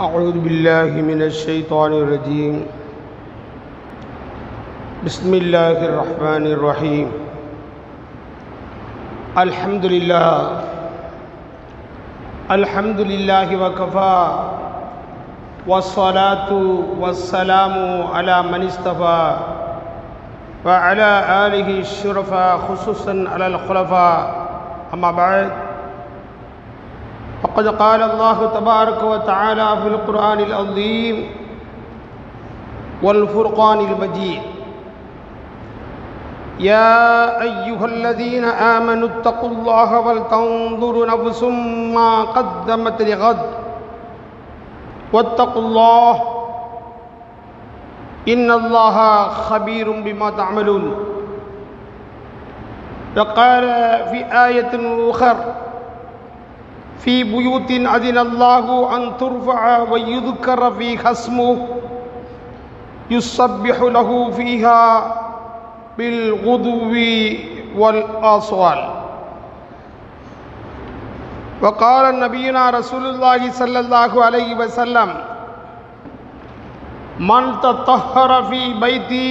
أعوذ بالله من الشيطان الرجيم بسم الله الرحمن الرحيم الحمد لله الحمد لله وكفى والصلاة والسلام على من اصطفى وعلى آله الشرفاء خصوصا على الخلفاء أما بعد فقد قال الله تبارك وتعالى في القرآن العظيم والفرقان المجيد يا أيها الذين آمنوا اتقوا الله ولتنظر نفس ما قدمت لغد واتقوا الله إن الله خبير بما تعملون وقال في آية أخرى في بيوت أذن الله أن ترفع ويذكر فيها اسمه يسبح له فيها بالغدو والآصوال وقال نبينا رسول الله صلى الله عليه وسلم من تطهر في بيتي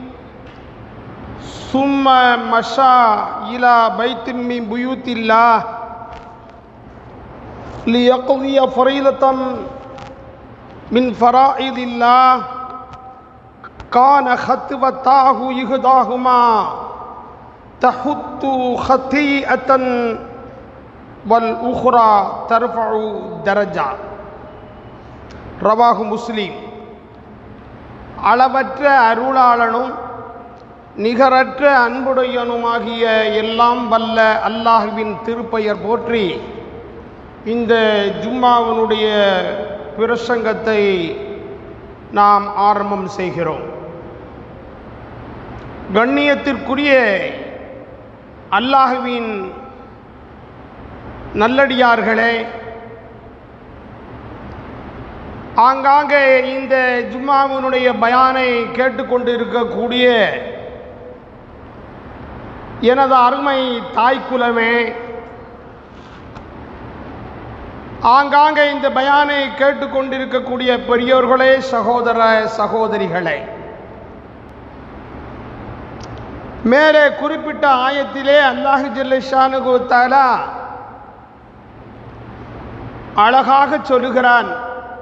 ثم مشى إلى بيت من بيوت الله ليقضي فريضة من فرائض الله كان خطبتاه يهداهما تحط خطيئة والأخرى ترفع درجة ரவாகு முஸ்லீம் அளவற்ற அருளாளனும் நிகரற்ற அன்புடையனுமாகிய எல்லாம் வல்ல அல்லாஹுவின் திருப்பெயர் போற்றி இந்த ஜும்மாவினுடைய பிரசங்கத்தை நாம் ஆரம்பம் செய்கிறோம் கண்ணியத்திற்குரிய அல்லாஹுவின் நல்லடியார்களே ஆங்காங்கே இந்த ஜும்மாவினுடைய பயானை கேட்டுக்கொண்டு இருக்கக்கூடிய எனது அருமை தாய்க்குலமே ஆங்காங்கே இந்த பயானை கேட்டுக்கொண்டிருக்கக்கூடிய பெரியோர்களே சகோதர சகோதரிகளே மேலே குறிப்பிட்ட ஆயத்திலே அல்லாஹு ஜல்லிஷானு தாலா அழகாக சொல்லுகிறான்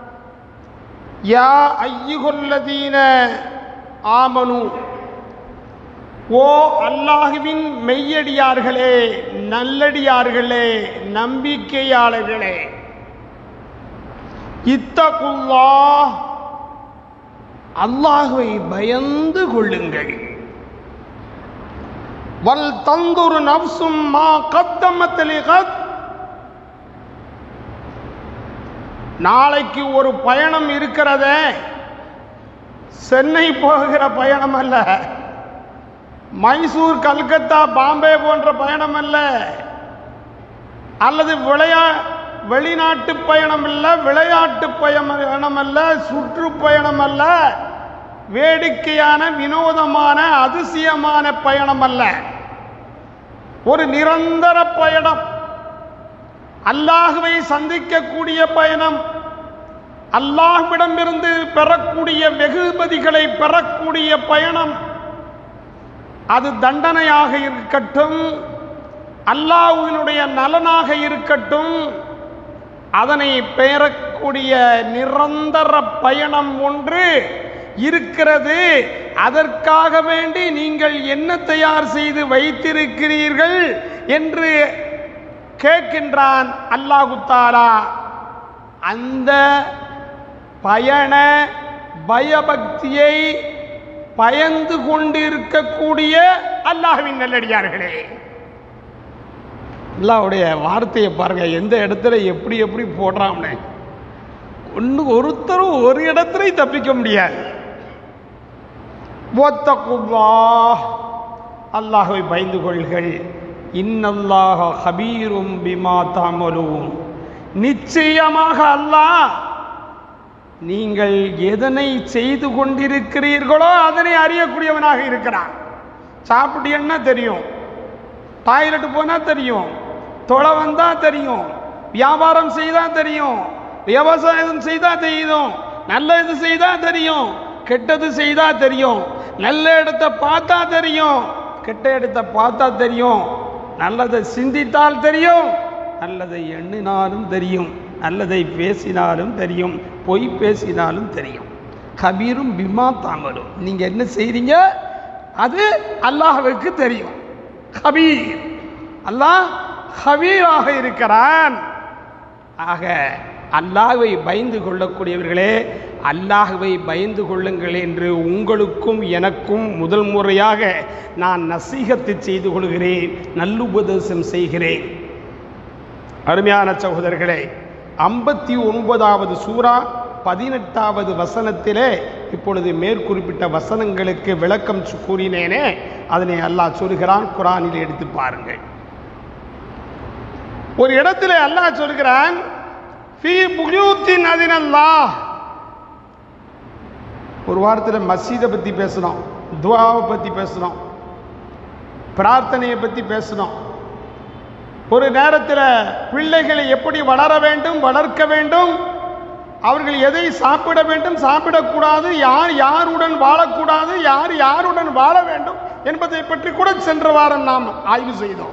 யா ஐயுகொல்லதீன ஆமனு ஓ அல்லாஹுவின் மெய்யடியார்களே நல்லடியார்களே நம்பிக்கையாளர்களே இத்தகுல்லா அல்லாஹுவை பயந்து கொள்ளுங்கள் வல் தந்துரு நப்சும் மா கத்தமத்தலிகத் நாளைக்கு ஒரு பயணம் இருக்கிறதே சென்னை போகிற பயணம் அல்ல மைசூர் கல்கத்தா பாம்பே போன்ற பயணம் அல்ல அல்லது விளையா வெளிநாட்டு பயணம் அல்ல விளையாட்டு பயணம் அல்ல சுற்றுப்பயணம் அல்ல வேடிக்கையான வினோதமான அதிசயமான பயணம் அல்ல ஒரு நிரந்தர பயணம் அல்லாஹுவை சந்திக்கக்கூடிய பயணம் அல்லாஹ்விடமிருந்து பெறக்கூடிய வெகுமதிகளை பெறக்கூடிய பயணம் அது தண்டனையாக இருக்கட்டும் அல்லாஹுவினுடைய நலனாக இருக்கட்டும் அதனை பெறக்கூடிய நிரந்தர பயணம் ஒன்று இருக்கிறது அதற்காக வேண்டி நீங்கள் என்ன தயார் செய்து வைத்திருக்கிறீர்கள் என்று கேட்கின்றான் அல்லாஹு தாலா அந்த பயண பயபக்தியை பயந்து கொண்டிருக்கக்கூடிய அல்லாஹுவின் நல்லடியார்களே அல்லாவுடைய வார்த்தையை பாருங்க எந்த இடத்துல எப்படி எப்படி போடுறான்னு ஒன்று ஒருத்தரும் ஒரு இடத்துலையும் தப்பிக்க முடியாது ஒத்தகுல்லா அல்லாஹை பயந்து கொள்கள் இன்னல்லாஹ ஹபீரும் பிமா தாமலும் நிச்சயமாக அல்லாஹ் நீங்கள் எதனை செய்து கொண்டிருக்கிறீர்களோ அதனை அறியக்கூடியவனாக இருக்கிறான் சாப்பிட்டீங்கன்னா தெரியும் டாய்லெட் போனால் தெரியும் தொலை வந்தால் தெரியும் வியாபாரம் செய்தால் தெரியும் விவசாயம் செய்தா தெரியும் நல்லது செய்தா தெரியும் கெட்டது செய்தா தெரியும் நல்ல இடத்த பார்த்தா தெரியும் கெட்ட இடத்த பார்த்தா தெரியும் நல்லதை சிந்தித்தால் தெரியும் நல்லதை எண்ணினாலும் தெரியும் நல்லதை பேசினாலும் தெரியும் பொய் பேசினாலும் தெரியும் கபீரும் பிமா தாமலும் நீங்க என்ன செய்றீங்க அது அல்லாஹ்வுக்கு தெரியும் கபீர் அல்லாஹ் கபீராக இருக்கிறான் ஆக அல்லாஹ்வை பயந்து கொள்ளக்கூடியவர்களே அல்லாஹ்வை பயந்து கொள்ளுங்கள் என்று உங்களுக்கும் எனக்கும் முதல் முறையாக நான் நசீகத்து செய்து கொள்கிறேன் நல்லுபதேசம் செய்கிறேன் அருமையான சகோதரர்களே ஐம்பத்தி ஒன்பதாவது சூரா பதினெட்டாவது வசனத்திலே இப்பொழுது மேற்குறிப்பிட்ட வசனங்களுக்கு விளக்கம் சு- கூறினேனே அதனை அல்லாஹ் சொல்கிறான் குரானில் எடுத்து பாருங்கள் ஒரு இடத்துல அல்லாஹ் சொல்கிறான் ஃபீ புயூத்தின் அதினல்லாஹ் ஒரு வாரத்தில் மஸ்ஜிதை பற்றி பேசணும் துவாவை பற்றி பேசணும் பிரார்த்தனையை பற்றி பேசணும் ஒரு நேரத்தில் பிள்ளைகளை எப்படி வளர வேண்டும் வளர்க்க வேண்டும் அவர்கள் எதை சாப்பிட வேண்டும் சாப்பிடக்கூடாது யார் யாருடன் வாழக்கூடாது யார் யாருடன் வாழ வேண்டும் என்பதை பற்றி கூட சென்ற வாரம் நாம் ஆய்வு செய்தோம்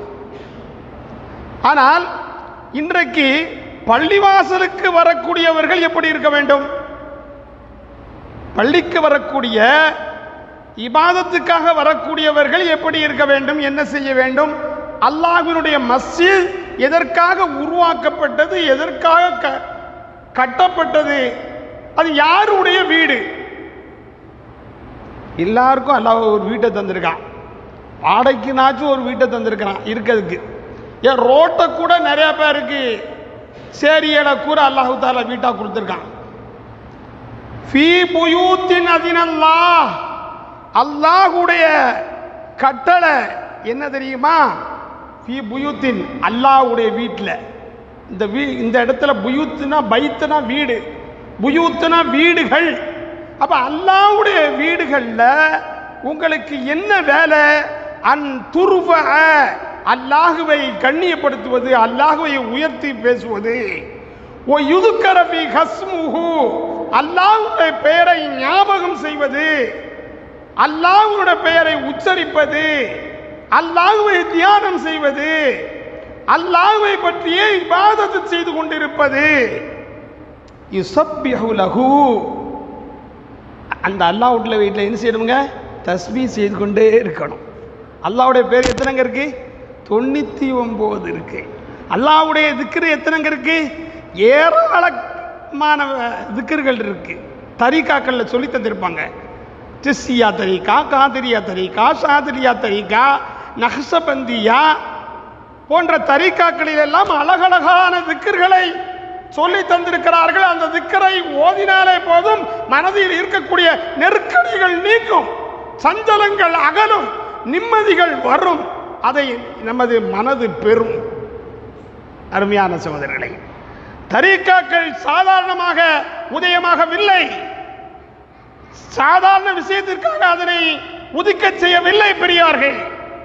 ஆனால் இன்றைக்கு பள்ளிவாசலுக்கு வரக்கூடியவர்கள் எப்படி இருக்க வேண்டும் பள்ளிக்கு வரக்கூடிய இபாதத்துக்காக வரக்கூடியவர்கள் எப்படி இருக்க வேண்டும் என்ன செய்ய வேண்டும் அல்லாஹ்வினுடைய மஸ்ஜித் எதற்காக உருவாக்கப்பட்டது எதற்காக க- கட்டப்பட்டது அது யாருடைய வீடு எல்லாருக்கும் அல்லாஹ் ஒரு வீட்டை தந்திருக்கான் வாடகைக்குனாச்சும் ஒரு வீட்டை தந்திருக்கிறான் இருக்கிறதுக்கு ஏன் ரோட்டை கூட நிறைய பேருக்கு சேரியலை கூட அல்லாஹு தாலா வீட்டா கொடுத்துருக்கான் ஃபீ புயூத்தின் அதினல்லாஹ் அல்லாஹுடைய கட்டளை என்ன தெரியுமா ஃபீ புயூத்தின் அல்லாஹ்வுடைய வீட்டில் இந்த வீ இந்த இடத்துல புயூத்துனா பைத்துனா வீடு புயூத்துனா வீடுகள் அப்ப அல்லாஹ்வுடைய வீடுகளில் உங்களுக்கு என்ன வேலை அன் துருவ அல்லாஹுவை கண்ணியப்படுத்துவது அல்லாஹுவை உயர்த்தி பேசுவது ஓ யுதுக்கரபி ஹஸ்முஹு அல்லாஹ்வுடைய பெயரை ஞாபகம் செய்வது அல்லாஹ்வுடைய பெயரை உச்சரிப்பது அல்லாஹ்வை தியானம் செய்வது அல்லாஹ்வை பற்றியே இபாதத்து செய்து கொண்டிருப்பது யுசப்பிஹு லஹு அந்த அல்லாஹ் வீட்டில் வீட்டில் என்ன செய்யணுங்க தஸ்பீ செய்து கொண்டே இருக்கணும் அல்லாஹ்வுடைய பேர் எத்தனைங்க இருக்கு தொண்ணூற்றி ஒம்பது இருக்கு அல்லாஹ்வுடைய திக்ரு எத்தனைங்க இருக்கு ஏராளமான திக்கர்கள் இருக்கு தரிகாக்களில் சொல்லி தந்திருப்பாங்க திஸ்ஸியா தரீகா காதிரியா தரீகா ஷாதிரியா தரீகா நக்ஷபந்தியா போன்ற தரிகாக்களில் எல்லாம் அழகழகான திக்கர்களை சொல்லி தந்திருக்கிறார்கள் அந்த திக்கரை ஓதினாலே போதும் மனதில் இருக்கக்கூடிய நெருக்கடிகள் நீக்கும் சஞ்சலங்கள் அகலும் நிம்மதிகள் வரும் அதை நமது மனது பெறும் அருமையான சகோதரர்களை தரீக்காக்கள் சாதாரணமாக உதயமாகவில்லை சாதாரண விஷயத்திற்காக அதனை உதிக்கச் செய்யவில்லை பெரியார்கள்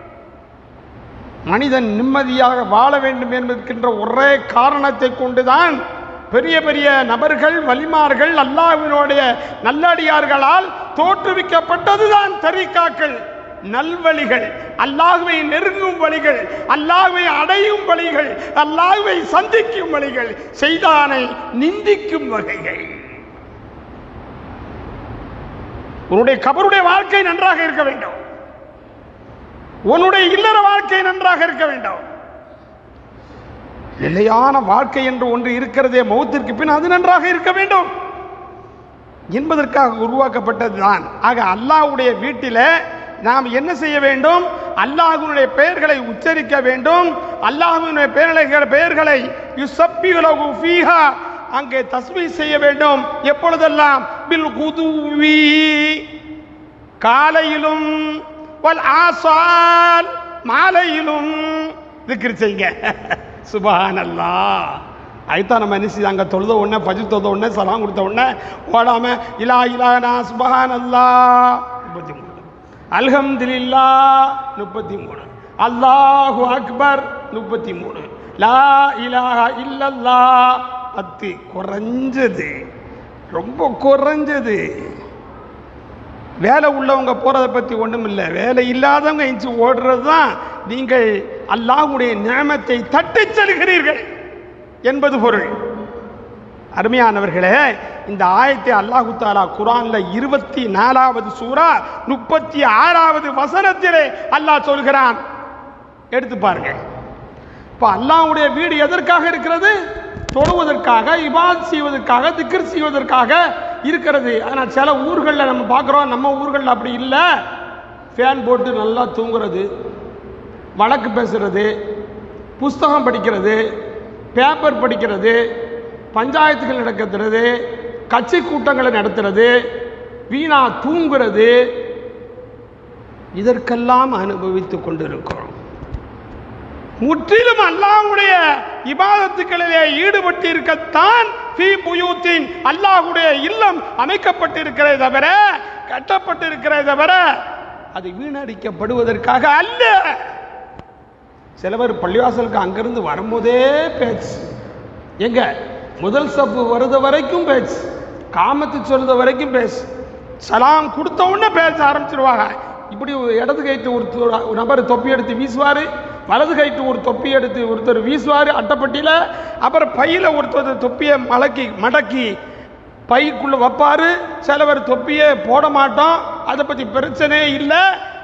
மனிதன் நிம்மதியாக வாழ வேண்டும் என்பதற்கின்ற ஒரே காரணத்தை கொண்டுதான் பெரிய பெரிய நபர்கள் வலிமார்கள் அல்லாஹ்வினுடைய நல்லடியார்களால் தோற்றுவிக்கப்பட்டதுதான் தரிகாக்கள் நல்வழிகள் அல்லாஹ்வை நெருங்கும் வழிகள் அல்லாஹ்வை அடையும் வழிகள் அல்லாஹ்வை சந்திக்கும் வழிகள் செய்தானை நிந்திக்கும் வகைகள் உன்னுடைய கபருடைய வாழ்க்கை நன்றாக இருக்க வேண்டும் உன்னுடைய இல்லற வாழ்க்கை நன்றாக இருக்க வேண்டும் நிலையான வாழ்க்கை என்று ஒன்று இருக்கிறதே மௌத்திற்கு பின் அது நன்றாக இருக்க வேண்டும் என்பதற்காக உருவாக்கப்பட்டதுதான் ஆக அல்லாஹ்வுடைய வீட்டில் நாம் என்ன செய்ய வேண்டும் அல்லாஹ்வினுடைய பெயர்களை உச்சரிக்க வேண்டும் அல்லாஹ்வினுடைய பெயர்களை பெயர்களை யுசப்பியுலகு ஃபீஹா அங்கே தஸ்மீ செய்ய வேண்டும் எப்பொழுதெல்லாம் பில் குதுவி காலையிலும் வல் ஆசால் மாலையிலும் திக்ர் செய்யுங்க சுபஹான் அல்லாஹ் அதுதான் நம்ம என்ன செய்ய அங்கே தொழுத உடனே பஜு தொழுத உடனே சலாம் கொடுத்த உடனே ஓடாம இலா இலானா சுபஹான் அல்லாஹ் முப்பத்தி மூணு அல்ஹம்துலில்லா முப்பத்தி மூணு அல்லாஹு அக்பர் முப்பத்தி மூணு லா இலாஹா இல்லல்லா பத்து குறைஞ்சது ரொம்ப குறைஞ்சது வேலை உள்ளவங்க போகிறத பற்றி ஒன்றும் இல்லை வேலை இல்லாதவங்க எஞ்சி ஓடுறது தான் நீங்கள் அல்லாஹ்வுடைய நியமத்தை தட்டிச் செல்கிறீர்கள் என்பது பொருள் அருமையானவர்களே இந்த ஆயத்தை அல்லாஹு தாலா குரான்ல இருபத்தி நாலாவது சூரா முப்பத்தி ஆறாவது வசனத்திலே அல்லாஹ் சொல்கிறான் எடுத்து பாருங்க இப்போ அல்லாஹ்வுடைய வீடு எதற்காக இருக்கிறது தொழுவதற்காக இபாத் செய்வதற்காக திக்ர் செய்வதற்காக இருக்கிறது ஆனால் சில ஊர்களில் நம்ம பார்க்குறோம் நம்ம ஊர்களில் அப்படி இல்லை ஃபேன் போட்டு நல்லா தூங்குறது வழக்கு பேசுறது புஸ்தகம் படிக்கிறது பேப்பர் படிக்கிறது பஞ்சாயத்துகள் நடக்கிறது கட்சி கூட்டங்களை நடத்துறது வீணா தூங்குறது இதற்கெல்லாம் அனுபவித்துக் கொண்டிருக்கிறோம் முற்றிலும் அல்லாஹ்வுடைய இபாதத்துக்களிலே ஈடுபட்டு இருக்கத்தான் ஃபீ புயூத்தின் அல்லாஹ்வுடைய இல்லம் அமைக்கப்பட்டிருக்கிறதே தவிர கட்டப்பட்டிருக்கிறதே தவிர அது வீணடிக்கப்படுவதற்காக அல்ல சில பேர் பள்ளிவாசலுக்கு அங்கிருந்து வரும்போதே பேச்சு எங்க முதல் சப்பு வருத வரைக்கும் பேச்சு காமத்து சொல்லுத வரைக்கும் பேச்சு சலாம் கொடுத்த உடனே பேச ஆரம்பிச்சிருவாங்க இப்படி ஒரு இடது கைட்டு ஒரு து- ஒரு நபர் தொப்பி எடுத்து வீசுவார் வலது கைட்டு ஒரு தொப்பி எடுத்து ஒருத்தர் வீசுவார் அட்டைப்பட்டியில் அப்புறம் பையில் ஒருத்தர் தொப்பியை மலக்கி மடக்கி பைக்குள்ளே வைப்பார் சிலவர் தொப்பியை போட மாட்டோம் அதை பற்றி பிரச்சனையே இல்லை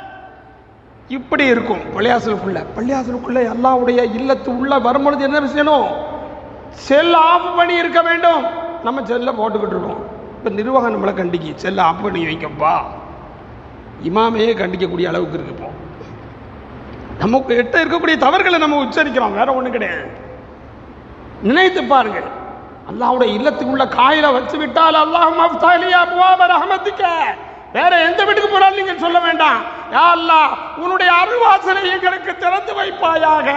இப்படி இருக்கும் பள்ளியாசலுக்குள்ள பள்ளியாசலுக்குள்ள அல்லாவுடைய இல்லத்து உள்ள வரும்பொழுது என்ன செய்யணும் செல் ஆஃப் பண்ணி இருக்க வேண்டும் நம்ம செல்லை போட்டுக்கிட்டு இருக்கோம் இப்போ நிர்வாகம் நம்மளை கண்டிக்கி செல்லை ஆஃப் பண்ணி வைக்கப்பா இமாமையே கண்டிக்கக்கூடிய அளவுக்கு இருக்கு இப்போ நமக்கு எட்ட இருக்கக்கூடிய தவறுகளை நம்ம உச்சரிக்கிறோம் வேற ஒன்றும் கிடையாது நினைத்து பாருங்கள் அல்லாஹ்வுடைய இல்லத்துக்குள்ள காயில வச்சு விட்டால் அல்லாஹ் மஃப்தாலியா அபுவாப ரஹமத்திக்க வேற எந்த வீட்டுக்கு போனாலும் நீங்க சொல்ல வேண்டாம் யா அல்லாஹ் உன்னுடைய அருள்வாசலை எங்களுக்கு திறந்து வைப்பாயாக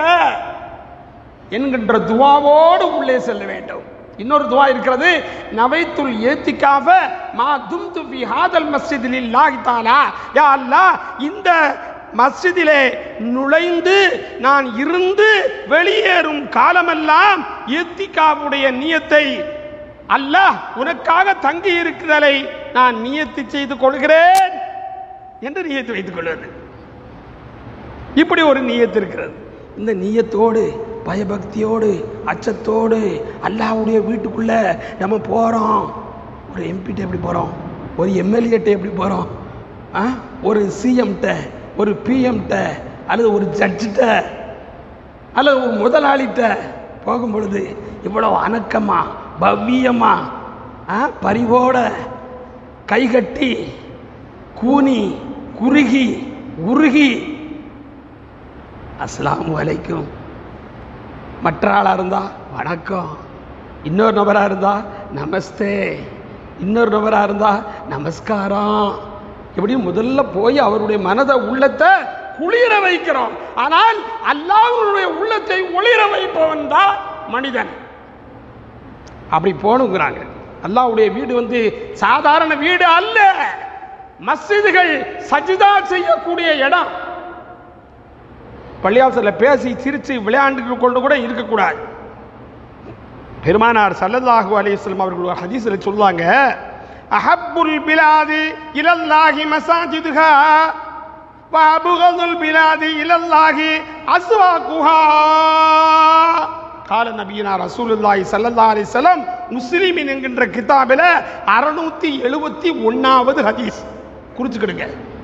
என்கின்ற துவாவோடு உள்ளே செல்ல வேண்டும் இன்னொரு துவா இருக்கிறது நவைத்துல் ஏத்திக்காக மா தும் துபி ஹாதல் மஸ்ஜிதில் இல்லாஹி தாலா யா அல்லாஹ் இந்த மஸ்ஜிதிலே நுழைந்து நான் இருந்து வெளியேறும் காலமெல்லாம் ஏத்திகாவுடைய நியத்தை அல்லாஹ் உனக்காக தங்கி இருக்குதலை நான் நியத்தி செய்து கொள்கிறேன் என்று நியத்து வைத்துக் கொள்வது இப்படி ஒரு நியத்து இருக்கிறது இந்த நியத்தோடு பயபக்தியோடு அச்சத்தோடு அல்லாஹ்வுடைய வீட்டுக்குள்ள நம்ம போகிறோம் ஒரு எம்பிட்ட எப்படி போகிறோம் ஒரு எம்எல்ஏட்ட எப்படி போகிறோம் ஆ ஒரு சிஎம்கிட்ட ஒரு பிஎம்கிட்ட அல்லது ஒரு ஜட்ஜிட்ட அல்லது ஒரு முதலாளிகிட்ட போகும் பொழுது இவ்வளவு அணக்கமா பவ்யமா ஆ, பரிவோட கைகட்டி கூனி குறுகி உருகி அஸ்ஸலாமு அலைக்கும் மற்ற ஆளாக இருந்தா வணக்கம் இன்னொரு நபராக இருந்தா நமஸ்தே இன்னொரு நபராக இருந்தா நமஸ்காரம் இப்படி முதல்ல போய் அவருடைய மனதை உள்ளத்தை குளிர வைக்கிறோம் ஆனால் அல்லாஹ்வுடைய உள்ளத்தை ஒளிர வைப்பவன் தான் மனிதன் அப்படி போகணுங்கிறாங்க அல்லாஹ்வுடைய வீடு வந்து சாதாரண வீடு அல்ல மஸ்ஜிதுகள் சஜிதா செய்யக்கூடிய இடம் பள்ளியாசலில் பேசி சிரித்து விளையாண்டு கொண்டு கூட இருக்கக்கூடாது பெருமானார் சல்லல்லாஹு அலைஹிஸ்ஸலாம் அவர்கள் ஒரு ஹதீஸில் சொல்லுவாங்க அஹப்புல் பிலாதி இலல்லாஹி மசாஜிதுஹா வஅபுகதுல் பிலாதி இலல்லாஹி அஸ்வாகுஹா கால நபியினா ரசூலுல்லாஹி ஸல்லல்லாஹு அலைஹி வஸல்லம் முஸ்லிமின் என்கின்ற கிதாபில் அறுநூத்தி எழுபத்தி ஒன்னாவது ஹதீஸ் குறிச்சுக்கிடுங்க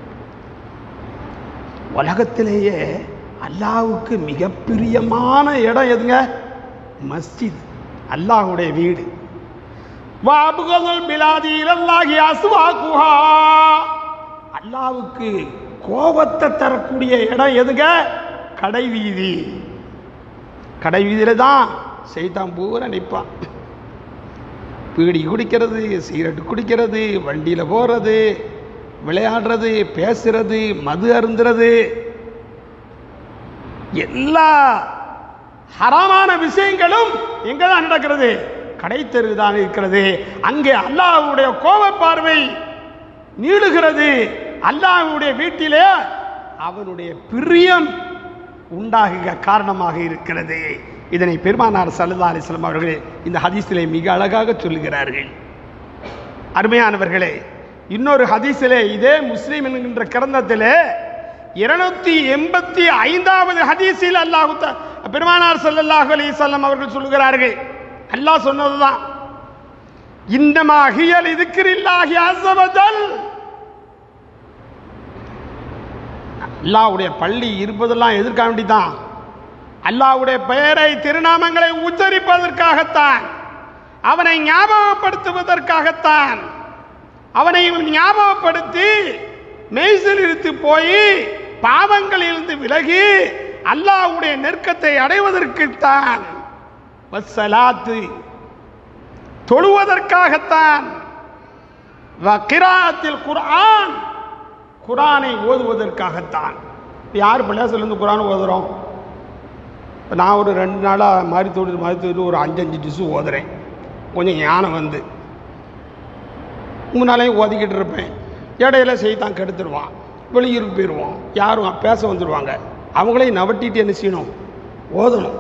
உலகத்திலேயே அல்லாஹ்வுக்கு மிக பிரியமான இடம் எதுங்க மஸ்ஜித் அல்லாஹ்வுடைய வீடு வாபுகல் பிலாதி இலல்லாஹி அஸ்வாகுஹா அல்லாஹ்வுக்கு கோபத்தை தரக்கூடிய இடம் எதுங்க கடை வீதி கடை வீதியில தான் செய்தான் பூரா நிற்பான் பீடி குடிக்கிறது சிகரெட் குடிக்கிறது வண்டியில் போகிறது விளையாடுறது பேசுறது மது அருந்துறது எல்லா ஹராமான விஷயங்களும் எங்க தான் நடக்கிறது கடை தெரு தான் இருக்கிறது அங்கே அல்லாஹ்வுடைய கோப பார்வை நீளுகிறது அல்லாஹ்வுடைய வீட்டிலே அவனுடைய பிரியம் உண்டாகுக காரணமாக இருக்கிறது இதனை பெருமானார் சல்லா அலிஸ்லாம் அவர்கள் இந்த ஹதீஸிலே மிக அழகாக சொல்லுகிறார்கள் அருமையானவர்களே இன்னொரு ஹதீஸிலே இதே முஸ்லீம் என்கின்ற கிரந்தத்திலே இருநூத்தி எண்பத்தி ஐந்தாவது ஹதீஸில் அல்லாஹு தா- பெருமானார் ஸல்லல்லாஹு அலைஹி வஸல்லம் அவர்கள் சொல்லுகிறார்கள் அல்லாஹ் சொன்னதுதான் இன்னமா ஹியல் இதுக்கிரில்லாஹி அஸ்ஸவஜல் அல்லாஹ்வுடைய பள்ளி இருப்பதெல்லாம் எதற்காக வேண்டிதான் அல்லாஹ்வுடைய பெயரை திருநாமங்களை உச்சரிப்பதற்காகத்தான் அவனை ஞாபகப்படுத்துவதற்காகத்தான் அவனை ஞாபகப்படுத்தி மெய்சிலிருத்து போய் பாவங்களிலிருந்து விலகி அல்லாஹ்வுடைய நெருக்கத்தை அடைவதற்குத்தான் வஸ்ஸலாத்து தொழுவதற்காகத்தான் கிராத்தில் குர்ஆன் குரானை ஓதுவதற்காகத்தான் இப்ப யார் பள்ளியாசிலேருந்து குரான் ஓதுறோம் இப்போ நான் ஒரு ரெண்டு நாளாக மாறி தொழில் மாறி தொழில் ஒரு அஞ்சஞ்சு டிஷ்ஷு ஓதுறேன் கொஞ்சம் ஞானம் வந்து முன்னாலேயும் ஓதிக்கிட்டு இருப்பேன் இடையில செய்தான் கெடுத்துருவான் வெளியூருக்கு போயிடுவோம் யாரும் பேச வந்துடுவாங்க அவங்களையும் நவட்டிட்டு என்ன செய்யணும் ஓதணும்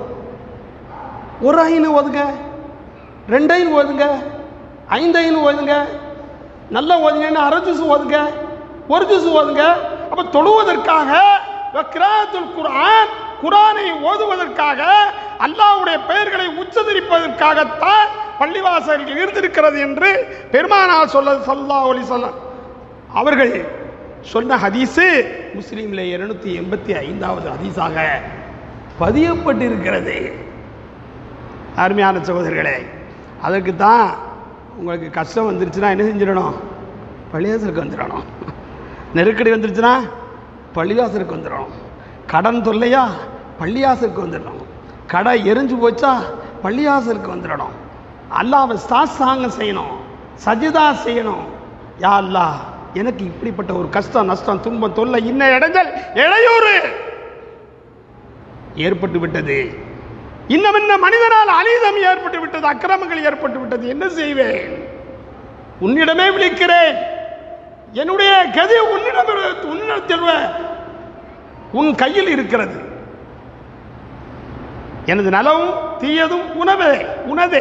ஒரு ஐநு ஓதுங்க ரெண்டைன்னு ஓதுங்க ஐந்தைன்னு ஓதுங்க நல்லா ஓதுங்கன்னா அரை ஜூஸ் ஓதுங்க ஒரு ஜூஸ் ஓதுங்க அப்போ தொழுவதற்காக கிராத்துல் குர்ஆன் குரானை ஓதுவதற்காக அல்லாஹ்வுடைய பெயர்களை உச்சரிப்பதற்காகத்தான் பள்ளிவாசல்கள் இருந்திருக்கிறது என்று பெருமானார் சொல்ல சல்லா ஒலி சொல்ல அவர்கள் சொன்ன ஹதீஸு முஸ்லீமில் இருநூத்தி எண்பத்தி ஐந்தாவது ஹதீஸாக பதியப்பட்டிருக்கிறது அருமையான சகோதரர்களே அதற்கு தான் உங்களுக்கு கஷ்டம் வந்துருச்சுன்னா என்ன செஞ்சிடணும் பள்ளிவாசலுக்கு வந்துடணும் நெருக்கடி வந்துருச்சுன்னா பள்ளிவாசலுக்கு வந்துடணும் கடன் தொல்லையா பள்ளிவாசலுக்கு வந்துடணும் கடை எரிஞ்சு போச்சா பள்ளிவாசலுக்கு வந்துடணும் அல்லாவை சாஸ்தாங்கம் செய்யணும் சஜிதா செய்யணும் யா அல்லாஹ் எனக்கு இப்படிப்பட்ட ஒரு கஷ்டம் நஷ்டம் துன்பம் தொல்லை இன்ன இடைஞ்சல் இடையூறு ஏற்பட்டு விட்டது இன்னும் இன்ன மனிதனால் அநீதம் ஏற்பட்டு விட்டது அக்கிரமங்கள் ஏற்பட்டு விட்டது என்ன செய்வேன் உன்னிடமே விழிக்கிறேன் என்னுடைய கதி உன்னிடம் இரு- உன்னிடத்தில் உன் கையில் இருக்கிறது எனது நலவும் தீயதும் உணவே உனதே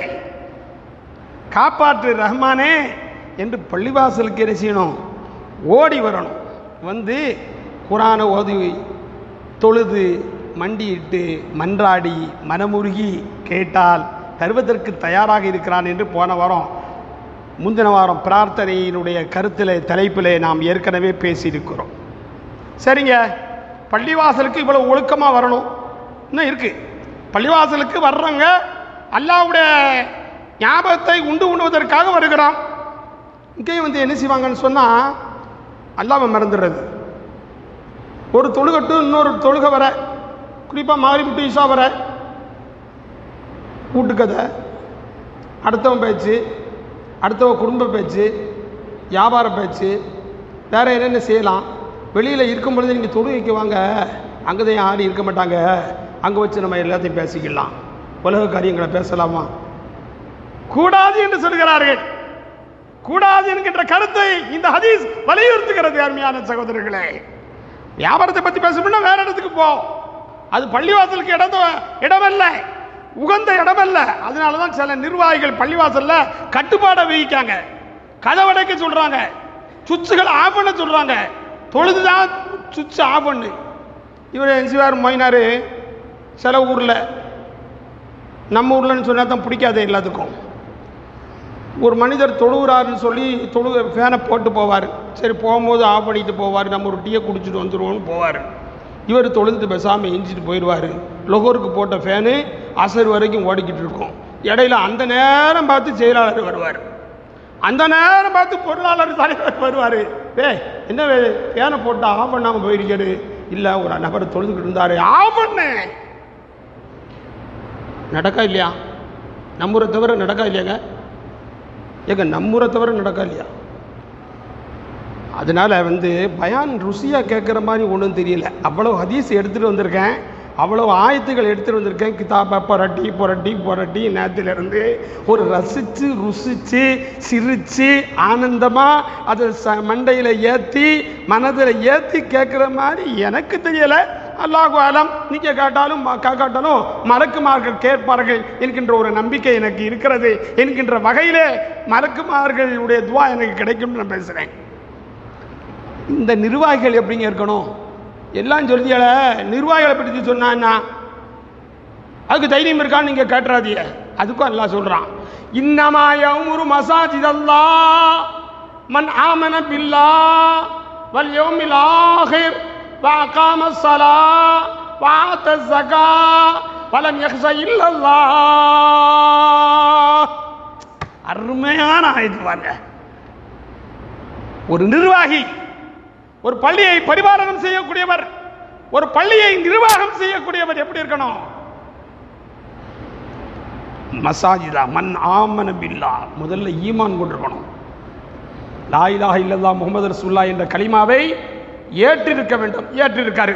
காப்பாற்று ரஹ்மானே என்று பள்ளிவாசலுக்கு என்ன செய்யணும் ஓடி வரணும் வந்து குரானை ஓதி தொழுது மண்டியிட்டு மன்றாடி மனமுருகி கேட்டால் தருவதற்கு தயாராக இருக்கிறான் என்று போன வாரம் முந்தின வாரம் பிரார்த்தனையினுடைய கருத்தில் தலைப்பில் நாம் ஏற்கனவே பேசியிருக்கிறோம் சரிங்க பள்ளிவாசலுக்கு இவ்வளவு ஒழுக்கமாக வரணும் இன்னும் இருக்கு பள்ளிவாசலுக்கு வர்றவங்க அல்லாவுடைய ஞாபகத்தை உண்டு உண்ணுவதற்காக வருகிறான் இங்கேயும் வந்து என்ன செய்வாங்கன்னு சொன்னால் அல்லாவை மறந்துடுறது ஒரு தொழுகட்டு இன்னொரு தொழுகை வர குறிப்பாக மாறிவிட்டு ஈஷா வர வீட்டுக்கதை அடுத்தவன் பேச்சு அடுத்தவன் குடும்ப பேச்சு வியாபார பேச்சு வேற என்னென்ன செய்யலாம் வெளியில் இருக்கும் பொழுது நீங்கள் தொழுகைக்கு வாங்க அங்கே தான் யாரும் இருக்க மாட்டாங்க அங்கே வச்சு நம்ம எல்லாத்தையும் பேசிக்கலாம் உலக காரியங்களை பேசலாமா கூடாது என்று சொல்கிறார்கள் கூடாது என்கின்ற கருத்தை இந்த ஹதீஸ் வலியுறுத்துகிறது அருமையான சகோதரர்களே வியாபாரத்தை பற்றி பேசணும்னா வேற இடத்துக்கு போ அது பள்ளிவாசலுக்கு இடம் இடமல்ல உகந்த இடமல்ல அதனால தான் சில நிர்வாகிகள் பள்ளிவாசல்ல கட்டுப்பாடை விதிக்காங்க கதவடைக்க சொல்றாங்க சுவிட்சுகள் ஆஃப் பண்ண சொல்றாங்க தொழுதுதான் சுவிட்ச் ஆஃப் பண்ணு இவர் என்சிஆர் மொயினார் சில ஊரில் நம்ம ஊர்லன்னு சொன்னா தான் பிடிக்காது எல்லாத்துக்கும் ஒரு மனிதர் தொழுகிறாருன்னு சொல்லி தொழு ஃபேனை போட்டு போவார் சரி போகும்போது ஆஃப் பண்ணிட்டு போவார் நம்ம ஒரு டீயை குடிச்சிட்டு வந்துடுவோம்னு போவார் இவர் தொழுதுட்டு பேசாமல் எஞ்சிட்டு போயிடுவார் லொகோருக்கு போட்ட ஃபேனு அசர் வரைக்கும் ஓடிக்கிட்டு இருக்கும் இடையில அந்த நேரம் பார்த்து செயலாளர் வருவார் அந்த நேரம் பார்த்து பொருளாளர் தலைவர் வருவார் ஏய் என்ன வே- ஃபேனை போட்டு ஆஃப் பண்ணாமல் போயிருக்காரு இல்லை ஒரு நபர் தொழுதுகிட்டு இருந்தார் ஆஃப் பண்ணு நடக்கா இல்லையா நம்மூரை தவிர நடக்கா இல்லையாங்க ஏங்க நம்மூரை தவிர நடக்கா இல்லையா அதனால வந்து பயான் ருசியாக கேட்குற மாதிரி ஒன்றும் தெரியல அவ்வளோ ஹதீஸ் எடுத்துகிட்டு வந்திருக்கேன் அவ்வளோ ஆயத்துகள் எடுத்துகிட்டு வந்திருக்கேன் கிதாபை புரட்டி புரட்டி புரட்டி நேரத்திலிருந்து ஒரு ரசித்து ருசித்து சிரித்து ஆனந்தமாக அதை ச மண்டையில் ஏற்றி மனதில் ஏற்றி கேட்குற மாதிரி எனக்கு தெரியலை அல்லாஹு அலம் நீங்கள் கேட்டாலும் ம- கேட்காட்டாலும் மலக்குமார்கள் கேட்பார்கள் என்கின்ற ஒரு நம்பிக்கை எனக்கு இருக்கிறது என்கின்ற வகையிலே மலக்குமார்களுடைய துவா எனக்கு கிடைக்கும் நான் பேசுகிறேன் இந்த நிர்வாகிகள் எப்படிங்க இருக்கணும் எல்லாம் சொல்லியல நிர்வாகிகளை பற்றி சொன்னா அதுக்கு தைரியம் இருக்கான்னு நீங்க கேட்டுறாதீங்க அதுக்கும் அல்லாஹ் சொல்றான் இன்னமா யௌமுரு மசாஜித் அல்லாஹ் மன் ஆமன பில்லாஹ் வல் யௌமில் ஆகிர் வ அகாம ஸலாஹ் வ ஆத்த ஸகாத் வலம் யக்ஷ இல்லல்லாஹ் அருமையான ஆயத்து பாருங்க ஒரு நிர்வாகி ஒரு பள்ளியை பரிபாலனம் செய்யக்கூடியவர் ஒரு பள்ளியை நிர்வாகம் செய்யக்கூடியவர் எப்படி இருக்கணும் மசாஜிதா மன் ஆமன பில்லா முதல்ல ஈமான் கொண்டிருக்கணும் லா இலாஹ இல்லல்லா முகமது ரசூல்லா என்ற கலிமாவை ஏற்றிருக்க வேண்டும் ஏற்றிருக்காரு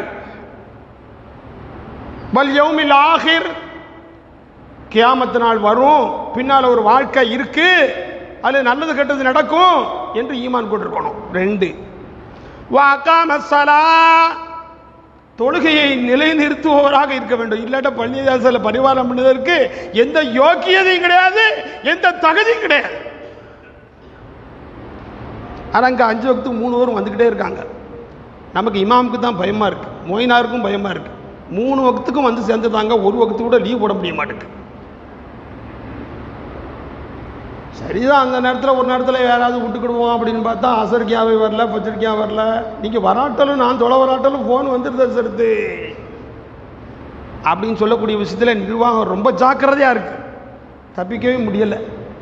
வல் யௌமில் ஆகிர் கியாமத்து நாள் வரும் பின்னால் ஒரு வாழ்க்கை இருக்கு அது நல்லது கெட்டது நடக்கும் என்று ஈமான் கொண்டிருக்கணும் ரெண்டு வாக்காம சலா தொழுகையை நிலைநிறுத்துபவராக இருக்க வேண்டும் இல்லாட்ட பள்ளிதாசல பரிவாரம் பண்ணுவதற்கு எந்த யோக்கியதையும் கிடையாது எந்த தகுதியும் கிடையாது ஆனால் அங்கே அஞ்சு வகுத்து மூணு பேரும் வந்துக்கிட்டே இருக்காங்க நமக்கு இமாமுக்கு தான் பயமாக இருக்குது மொயினாருக்கும் பயமாக இருக்குது மூணு வகுத்துக்கும் வந்து சேர்ந்துட்டாங்க ஒரு வகுத்து கூட லீவ் போட முடிய மாட்டேங்குது சரிதான் அந்த நேரத்தில் ஒரு நேரத்தில் யாராவது விட்டுக்கிடுவோம் அப்படின்னு பார்த்தா அசர்கியாவை வரல பச்சரிக்கியா வரல நீங்கள் வராட்டலும் நான் தொலை வராட்டலும் ஃபோன் வந்துடுது சருத்து அப்படின்னு சொல்லக்கூடிய விஷயத்தில் நிர்வாகம் ரொம்ப ஜாக்கிரதையாக இருக்கு தப்பிக்கவே முடியலை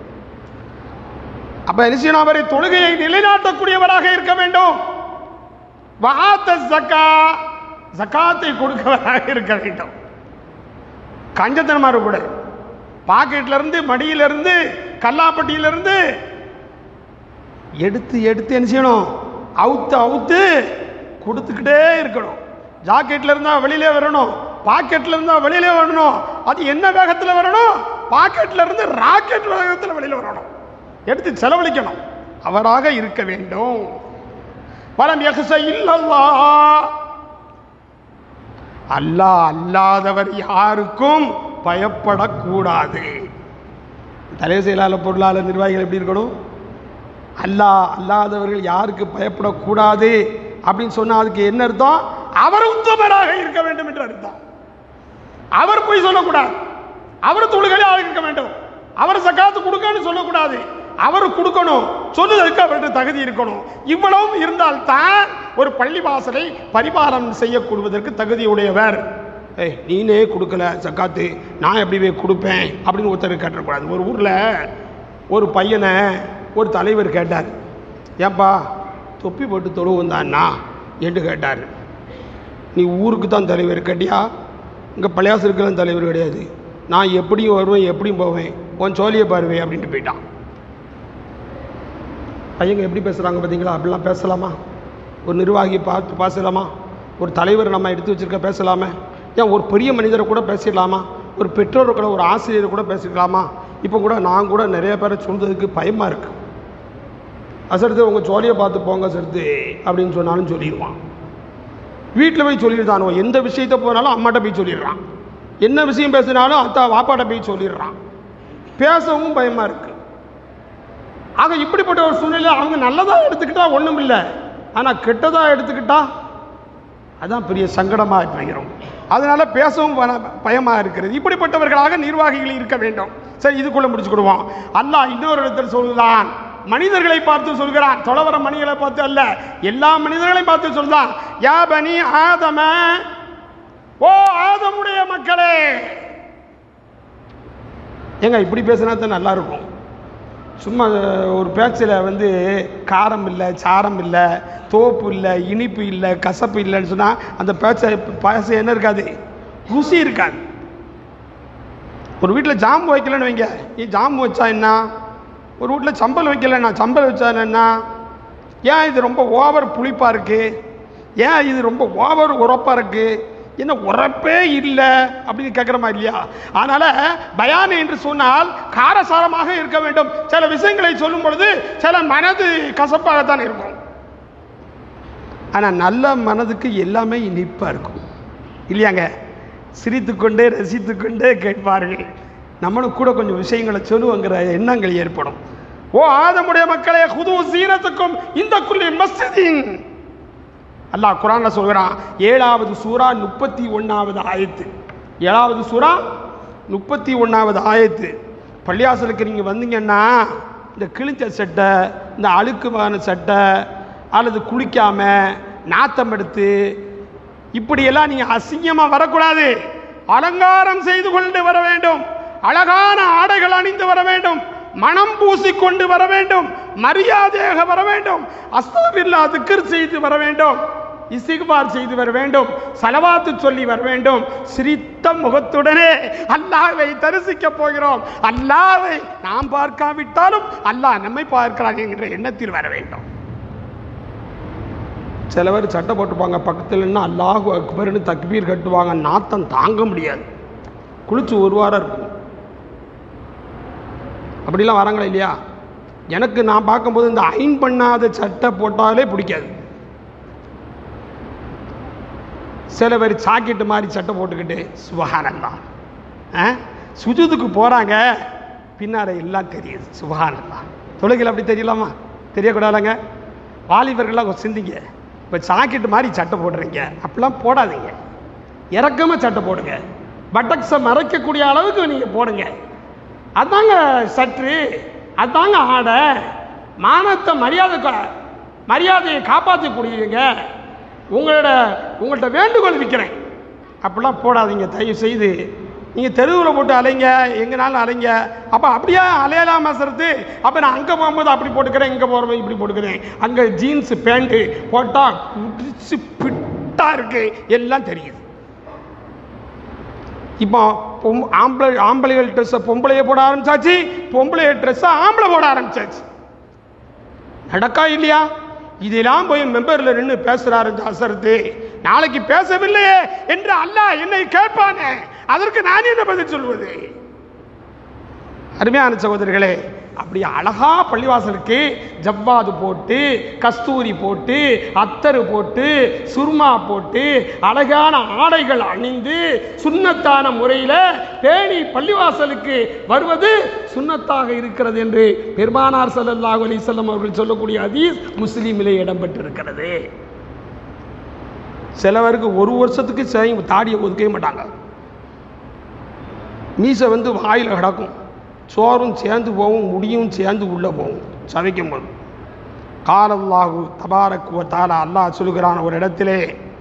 அப்ப என்ன செய்யணும் அவரை தொழுகையை நிலைநாட்டக்கூடியவராக இருக்க வேண்டும் வஆத்த ஜக்கா ஜக்காத்தை கொடுக்கவராக இருக்க வேண்டும் கஞ்சத்தனமா இருக்கக்கூடாது பாக்கெட்ல இருந்து மடியில இருந்து கல்லாப்பட்டியில இருந்து எடுத்து எடுத்து என்ன செய்யணும் அவுத்து அவுத்து கொடுத்துக்கிட்டே இருக்கணும் ஜாக்கெட்ல இருந்தா வெளியிலே வரணும் பாக்கெட்ல இருந்தா வெளியிலே வரணும் அது என்ன வேகத்துல வரணும் பாக்கெட்ல இருந்து ராக்கெட் வேகத்துல வெளியில வரணும் எடுத்து செலவழிக்கணும் அவராக இருக்க வேண்டும் வலம் யக்ஷ இல்லல்லா அல்லாஹ் அல்லாதவர் யாருக்கும் பயப்படக்கூடாது தலை செயலாளர் பொருளாளர் நிர்வாகிகள் எப்படி இருக்கணும் அல்லாஹ் அல்லாதவர்கள் யாருக்கு பயப்படக்கூடாது அப்படின்னு சொன்னா அதுக்கு என்ன அர்த்தம் அவர் உத்தமராக இருக்க வேண்டும் என்று அர்த்தம் அவர் போய் சொல்லக்கூடாது அவர் தொழுகையாக இருக்க வேண்டும் அவர் சக்காத்து கொடுக்கன்னு சொல்லக்கூடாது அவர் கொடுக்கணும் சொல்லுவதற்கு அவர்கிட்ட தகுதி இருக்கணும் இவ்வளவும் இருந்தால் தான் ஒரு பள்ளி வாசலை பரிபாலனம் செய்யக்கூடுவதற்கு தகுதியுடையவர் ஏய் நீனே கொடுக்கல சக்காத்து நான் எப்படி போய் கொடுப்பேன் அப்படின்னு ஒருத்தர் கேட்டக்கூடாது ஒரு ஊரில் ஒரு பையனை ஒரு தலைவர் கேட்டார் ஏன்பா தொப்பி போட்டு தொழுவும் தான்னா என்று கேட்டார் நீ ஊருக்கு தான் தலைவர் கேட்டியா இங்கே பழையாசிருக்கெல்லாம் தலைவர் கிடையாது நான் எப்படியும் வருவேன் எப்படியும் போவேன் உன் சோழியை பாருவே அப்படின்ட்டு போயிட்டான் பையங்க எப்படி பேசுகிறாங்க பார்த்தீங்களா அப்படிலாம் பேசலாமா ஒரு நிர்வாகி பார்த்து பேசலாமா ஒரு தலைவர் நம்ம எடுத்து வச்சிருக்க பேசலாமே ஏன் ஒரு பெரிய மனிதரை கூட பேசிடலாமா ஒரு பெற்றோர் கூட ஒரு ஆசிரியரை கூட பேசிக்கலாமா இப்போ கூட நான் கூட நிறைய பேரை சொல்றதுக்கு பயமாக இருக்கு அசடுத்து உங்கள் ஜோலியை பார்த்து போங்க சருத்து அப்படின்னு சொன்னாலும் சொல்லிடுவான் வீட்டில் போய் சொல்லிடுதானோ எந்த விஷயத்தை போனாலும் அம்மாட்ட போய் சொல்லிடுறான் என்ன விஷயம் பேசினாலும் அத்தா வாப்பாட்ட போய் சொல்லிடுறான் பேசவும் பயமாக இருக்கு ஆக இப்படிப்பட்ட ஒரு சூழ்நிலை அவங்க நல்லதாக எடுத்துக்கிட்டா ஒன்றும் இல்லை ஆனால் கெட்டதாக எடுத்துக்கிட்டா அதான் பெரிய சங்கடமாக போகிறோம் அதனால பேசவும் பல- பயமா இருக்கிறது இப்படிப்பட்டவர்களாக நிர்வாகிகள் இருக்க வேண்டும் சரி இதுக்குள்ள முடிச்சுக்கிடுவோம் அல்லாஹ் இன்னொரு இடத்தில் சொல்கிறான் மனிதர்களை பார்த்து சொல்கிறான் தொலைவர மனிதர்களை பார்த்து அல்ல எல்லா மனிதர்களையும் பார்த்து சொல்றான் யா பனி ஆதம ஓ ஆதமுடைய மக்களே ஏங்க இப்படி பேசினா தான் நல்லா இருக்கும் சும்மா ஒரு பேச்சில் வந்து காரம் இல்லை சாரம் இல்லை தோப்பு இல்லை இனிப்பு இல்லை கசப்பு இல்லைன்னு சொன்னால் அந்த பேச்சை பாயசம் என்ன இருக்காது ருசி இருக்காது ஒரு வீட்டில் ஜாம்பு வைக்கலன்னு வைங்க நீ ஜாம்பு வச்சா என்ன ஒரு வீட்டில் சம்பல் வைக்கலன்னா சம்பல் வச்சா என்ன ஏன் இது ரொம்ப ஓவர் புளிப்பாக இருக்குது ஏன் இது ரொம்ப ஓவர் உரப்பாக இருக்குது என்ன உரப்பே இல்லை அப்படின்னு கேட்குறமா இல்லையா அதனால பயான் என்று சொன்னால் காரசாரமாக இருக்க வேண்டும் சில விஷயங்களை சொல்லும் பொழுது சில மனது கசப்பாகத்தான் இருக்கும் ஆனால் நல்ல மனதுக்கு எல்லாமே இனிப்பாக இருக்கும் இல்லையாங்க சிரித்துக்கொண்டே ரசித்துக்கொண்டே கேட்பார்கள் நம்மளும் கூட கொஞ்சம் விஷயங்களை சொல்லுவோங்கிற எண்ணங்கள் ஏற்படும் ஓ ஆதமுடைய மக்களே குது சீனத்துக்கும் இந்த குள்ளி மஸ்ஜிதின் அல்லாஹ் குரான்ல சொல்கிறான் ஏழாவது சூரா முப்பத்தி ஒன்றாவது ஆயத்து ஏழாவது சூரா முப்பத்தி ஒன்றாவது ஆயத்து பள்ளியாசலுக்கு நீங்கள் வந்தீங்கன்னா இந்த கிழிச்ச சட்டை இந்த அழுக்குமான சட்டை அல்லது குளிக்காம நாத்தம் எடுத்து இப்படியெல்லாம் நீங்கள் அசிங்கமாக வரக்கூடாது அலங்காரம் செய்து கொண்டு வர வேண்டும் அழகான ஆடைகள் அணிந்து வர வேண்டும் மனம் பூசிக்கொண்டு வர வேண்டும் மரியாதையாக வர வேண்டும் அஸ்தபில்லா திக்கர் செய்து வர வேண்டும் இசிகுபார் செய்து வர வேண்டும் சலவாத்து சொல்லி வர வேண்டும் சிரித்த முகத்துடனே அல்லாஹ்வை தரிசிக்க போகிறோம் அல்லாஹ்வை நாம் பார்க்காவிட்டாலும் அல்லாஹ் நம்மை பார்க்கிறான் என்கிற எண்ணத்தில் வர வேண்டும் சிலவர் சட்டை போட்டுப்பாங்க பக்கத்துலன்னா அல்லாஹு அக்பர்னு தக்பீர் கட்டுவாங்க நாத்தம் தாங்க முடியாது குளிச்சு ஒரு வாரம் இருக்கும் அப்படிலாம் வராங்களா இல்லையா எனக்கு நான் பார்க்கும்போது இந்த அயன் பண்ணாத சட்டை போட்டாலே பிடிக்காது சில பேர் சாக்கெட்டு மாதிரி சட்டை போட்டுக்கிட்டு சுபஹானல்லா ஆ சுஜுதுக்கு போகிறாங்க பின்னார எல்லாம் தெரியுது சுபஹானல்லா தொழுகையில் அப்படி தெரியலாமா தெரியக்கூடாதுங்க வாலிபர்கள்லாம் கொஞ்சம் சிந்திங்க இப்போ சாக்கெட்டு மாதிரி சட்டை போடுறீங்க அப்படிலாம் போடாதீங்க இறக்கமாக சட்டை போடுங்க பட்டக்ஸை மறைக்கக்கூடிய அளவுக்கு நீங்கள் போடுங்க அதாங்க சற்று அதாங்க ஆடை மானத்தை மரியாதை கா- மரியாதையை காப்பாற்றக்கூடியவங்க உங்களோட உங்கள்கிட்ட வேண்டுகோள் விற்கிறேன் அப்படிலாம் போடாதீங்க தயவு செய்து நீங்கள் தெருவில் போட்டு அலைங்க எங்கனாலும் அலைங்க அப்போ அப்படியே அலையலாமா சரத்து அப்போ நான் அங்கே போகும்போது அப்படி போட்டுக்கிறேன் இங்கே போகிறவங்க இப்படி போட்டுக்கிறேன் அங்கே ஜீன்ஸ் பேண்ட்டு போட்டால் குடிச்சு பிட்டாக இருக்கு எல்லாம் தெரியுது இப்போ பொம் ஆம்பளை ஆம்பளைகள் ட்ரெஸ்ஸை பொம்பளைய போட ஆரம்பிச்சாச்சு பொம்பளைய ட்ரெஸ்ஸை ஆம்பளை போட ஆரம்பிச்சாச்சு நடக்கா இல்லையா இதெல்லாம் போய் மெம்பரில் நின்று பேசுறாரு அசரத்து நாளைக்கு பேசவில்லையே என்று அல்லாஹ் என்னை கேட்பானே அதற்கு நான் என்ன பதில் சொல்வது அருமையான சகோதரர்களே அப்படி அழகா பள்ளிவாசலுக்கு ஜவ்வாது போட்டு கஸ்தூரி போட்டு அத்தரு போட்டு சுர்மா போட்டு அழகான ஆடைகள் அணிந்து சுன்னத்தான முறையில் பேணி பள்ளிவாசலுக்கு வருவது சுன்னத்தாக இருக்கிறது என்று பெருமானார் ஸல்லல்லாஹு அலைஹி வஸல்லம் அவர்கள் சொல்லக்கூடிய ஹதீஸ் முஸ்லீமிலே இடம்பெற்றிருக்கிறது சிலவருக்கு ஒரு வருஷத்துக்கு செய் தாடியை ஒதுக்கவே மாட்டாங்க மீசை வந்து வாயில் கிடக்கும் சோறும் சேர்ந்து போகும் முடியும் சேர்ந்து உள்ளே போகும் சதைக்கும் போது காலல்லாஹு தபாரக்குவ தாலா அல்லாஹ் சொல்கிறான் ஒரு இடத்திலே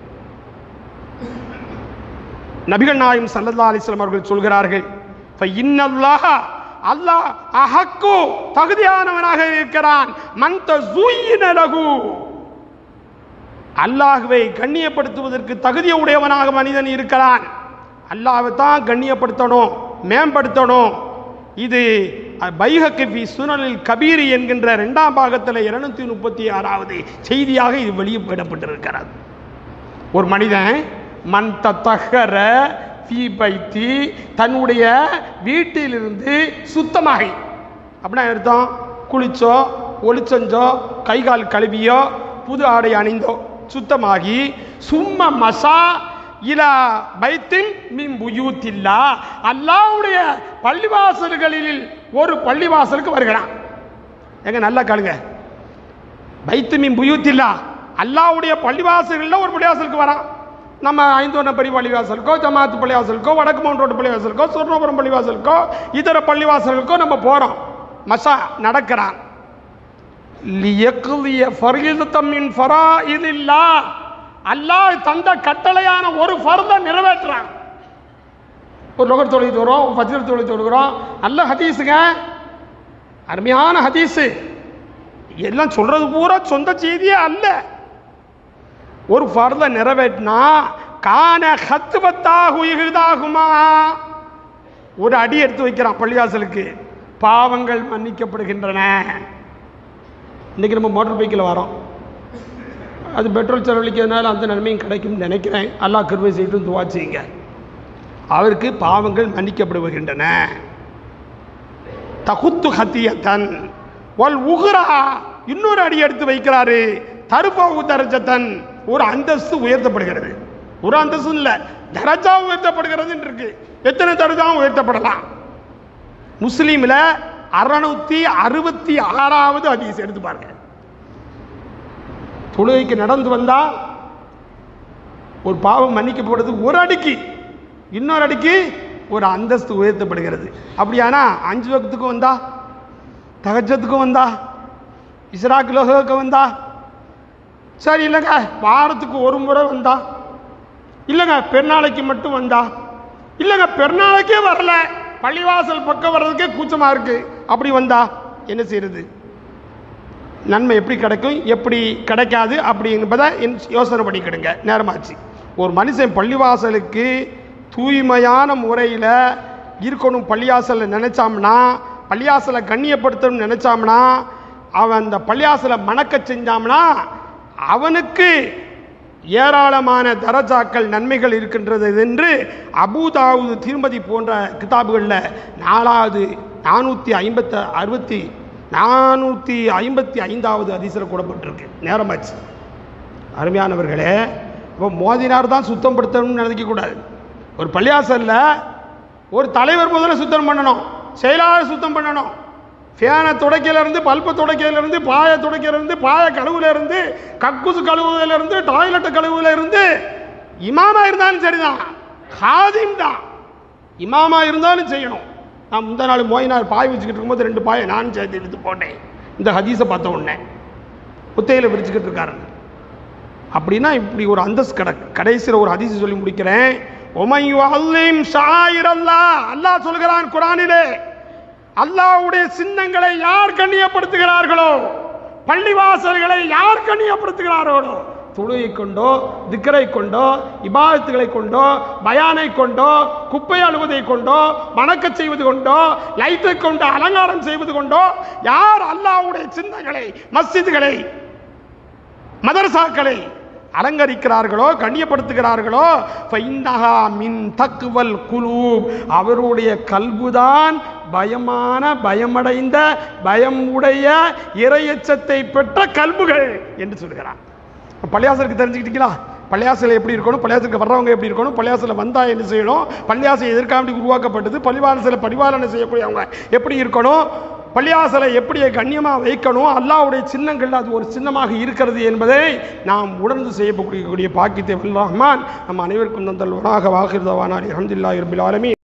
நபிகள் நாயும் சல்லல்லா அலிஸ்லாம் அவர்கள் சொல்கிறார்கள் "ஃப இன்னல்லாஹ அல்லாஹ் அஹக்கு தகுதியானவனாக இருக்கிறான் மந்த லகு அல்லாஹ்வை கண்ணியப்படுத்துவதற்கு தகுதிய உடையவனாக மனிதன் இருக்கிறான் அல்லாஹ்வை தான் கண்ணியப்படுத்தணும் மேம்படுத்தணும் இது பைஹக்கு ஃபி சுனலில் கபீர் என்கின்ற இரண்டாம் பாகத்தில் இருநூத்தி முப்பத்தி ஆறாவது செய்தியாக இது வெளியிடப்பட்டிருக்கிறது ஒரு மனிதன் மண் தத்தகர ஃபீ பைத்தி தன்னுடைய வீட்டிலிருந்து சுத்தமாகி அப்படின்னா அர்த்தம் குளிச்சோ ஒளிச்சஞ்சோ கை கால் கழுவியோ புது ஆடை அணிந்தோ சுத்தமாகி சும்ம மசா இலா பைத்தின் மின் புயூத்தில்லா அல்லாவுடைய பள்ளிவாசல்களில் ஒரு பள்ளிவாசலுக்கு வருகிறான் எங்க நல்லா காலுங்க பைத்து மின் புயூத்தில்லா அல்லாவுடைய பள்ளிவாசல்களில் ஒரு பள்ளிவாசலுக்கு வரான் நம்ம ஐந்தோனப்படி பள்ளிவாசலுக்கோ ஜமாத்து பள்ளிவாசலுக்கோ வடக்கு மவுண்ட் ரோடு பள்ளிவாசலுக்கோ சொர்ணபுரம் பள்ளிவாசலுக்கோ இதர பள்ளிவாசலுக்கோ நம்ம போகிறோம் மசா நடக்கிறான் லியக்குலிய ஃபரீதத்தம் மின் ஃபராயிலில்லா அல்லாஹ் தந்த கட்டளையான ஒரு ஃபர்தை நிறைவேற்றுறான் ஒரு லொகர் தொழில் தொழுகிறோம் ஃபஜ்ர் தொழில் தொழுகிறோம் நல்ல ஹதீஸுங்க அருமையான ஹதீஸு எல்லாம் சொல்றது பூரா சொந்த செய்தியே அல்ல ஒரு ஃபர்தை நிறைவேற்றினா கான ஹத்துவத்தாக உயிர்தாகுமா ஒரு அடி எடுத்து வைக்கிறான் பள்ளிவாசலுக்கு பாவங்கள் மன்னிக்கப்படுகின்றன இன்னைக்கு நம்ம மோட்டர் பைக்கில் வரோம் அது பெட்ரோல் செலவழிக்கிறதுனால அந்த நன்மையும் கிடைக்கும்னு நினைக்கிறேன் அல்லாஹ் கிருபை செய்து துவா செய்யுங்க அவருக்கு பாவங்கள் மன்னிக்கப்படுகின்றன தகுத்து ஹத்தியத்தன் ஒல் உகுரா இன்னொரு அடி எடுத்து வைக்கிறாரு தருபாவு தரச்சத்தன் ஒரு அந்தஸ்து உயர்த்தப்படுகிறது ஒரு அந்தஸ்தும் இல்லை தரஜா உயர்த்தப்படுகிறதுன்னு இருக்கு எத்தனை தரஜாவும் உயர்த்தப்படலாம் முஸ்லீமில் அறுநூத்தி அறுபத்தி ஆறாவது ஹதீஸ் எடுத்து பாருங்க தொழுகைக்கு நடந்து வந்தா ஒரு பாவம் மன்னிக்கப்படுறது ஒரு அடிக்கு இன்னொரு அடிக்கு ஒரு அந்தஸ்து உயர்த்தப்படுகிறது அப்படியானா அஞ்சு வக்கத்துக்கும் வந்தா தகஜத்துக்கும் வந்தா இஸ்ராக் லோகவுக்கு வந்தா சரி இல்லைங்க வாரத்துக்கு ஒரு முறை வந்தா இல்லைங்க பெருநாளைக்கு மட்டும் வந்தா இல்லைங்க பெருநாளைக்கே வரல பள்ளிவாசல் பக்கம் வர்றதுக்கே கூச்சமா இருக்கு அப்படி வந்தா என்ன செய்யறது நன்மை எப்படி கிடைக்கும் எப்படி கிடைக்காது அப்படி என்பதை என் யோசனை பண்ணிக்கிடுங்க நேரமாச்சு ஒரு மனுஷன் பள்ளிவாசலுக்கு தூய்மையான முறையில் இருக்கணும் பள்ளியாசலை நினைச்சாம்னா பள்ளியாசலை கண்ணியப்படுத்தணும்னு நினைச்சாம்னா அவன் அந்த பள்ளியாசலை மணக்க செஞ்சாம்னா அவனுக்கு ஏராளமான தரஜாக்கள் நன்மைகள் இருக்கின்றது என்று அபூதாவுது திருமதி போன்ற கிதாபுகளில் நாலாவது நானூற்றி ஐம்பத்த அறுபத்தி நானூற்றி ஐம்பத்தி ஐந்தாவது அதிசல கூடப்பட்டிருக்கு நேரமாச்சு அருமையானவர்களே இப்போ மோதினார் தான் சுத்தம் படுத்தணும்னு நினைக்கக்கூடாது ஒரு பள்ளியாசலில் ஒரு தலைவர் முதல்ல சுத்தம் பண்ணணும் செயலாளர் சுத்தம் பண்ணணும் ஃபேனை துடைக்கையிலேருந்து பல்பை துடைக்கையிலேருந்து பாயை துடைக்கையிலேருந்து பாய கழுவுலேருந்து கக்குசு கழுவுலேருந்து டாய்லெட்டு கழுவுலேருந்து இமாமா இருந்தாலும் சரிதான் ஹாதிம் தான் இமாமா இருந்தாலும் செய்யணும் நான் முந்தா நாள் மோயினார் பாய் வச்சுக்கிட்டு இருக்கும்போது ரெண்டு பாயை நானும் சேர்த்து எடுத்து போட்டேன் இந்த ஹதீஸை பார்த்த உடனே குத்தையில் விரிச்சுக்கிட்டு இருக்காரு அப்படின்னா இப்படி ஒரு அந்தஸ்து கடை கடைசியில் ஒரு ஹதீஸ் சொல்லி முடிக்கிறேன் ஒமையு அல்லீம் ஷாயிர் அல்லாஹ் அல்லாஹ் சொல்கிறான் குரானிலே அல்லாஹ்வுடைய சின்னங்களை யார் கண்ணியப்படுத்துகிறார்களோ பள்ளிவாசல்களை யார் கண்ணியப்படுத்துகிறார்களோ தொழுகை கொண்டோ திக்கரை கொண்டோ இபாதத்துகளை கொண்டோ பயானை கொண்டோ குப்பை அழுவதை கொண்டோ மணக்கச் செய்வது கொண்டோ லைட்டை கொண்டு அலங்காரம் செய்வது கொண்டோ யார் அல்லாஹ்வுடைய சின்னங்களை மஸ்ஜிதுகளை மதரசாக்களை அலங்கரிக்கிறார்களோ கண்ணியப்படுத்துகிறார்களோ ஃபைன்னஹா மின் தக்குவல் குலூ அவருடைய கல்புதான் பயமான பயமடைந்த பயம் உடைய இரையச்சத்தை பெற்ற கல்புகள் என்று சொல்கிறார் பள்ளியாசலுக்கு தெரிஞ்சுக்கிட்டீங்களா பள்ளியாசல் எப்படி இருக்கணும் பள்ளியாசலுக்கு வர்றவங்க எப்படி இருக்கணும் பள்ளியாசலில் வந்தா என்ன செய்யணும் பள்ளியாசல் எதற்காண்டி உருவாக்கப்பட்டது பள்ளிவாசலை பரிபாலனை செய்யக்கூடியவங்க எப்படி இருக்கணும் பள்ளியாசலை எப்படி கண்ணியமாக வைக்கணும் அல்லாஹ்வுடைய சின்னங்கள் அது ஒரு சின்னமாக இருக்கிறது என்பதை நாம் உணர்ந்து செய்யக்கூடிய பாக்கியத்தை வல்ல ரஹ்மான் நம் அனைவருக்கும் தந்தல் வராக வாகிருதவானார் அஹமதுல்லாஹி ரபில் ஆலமீன்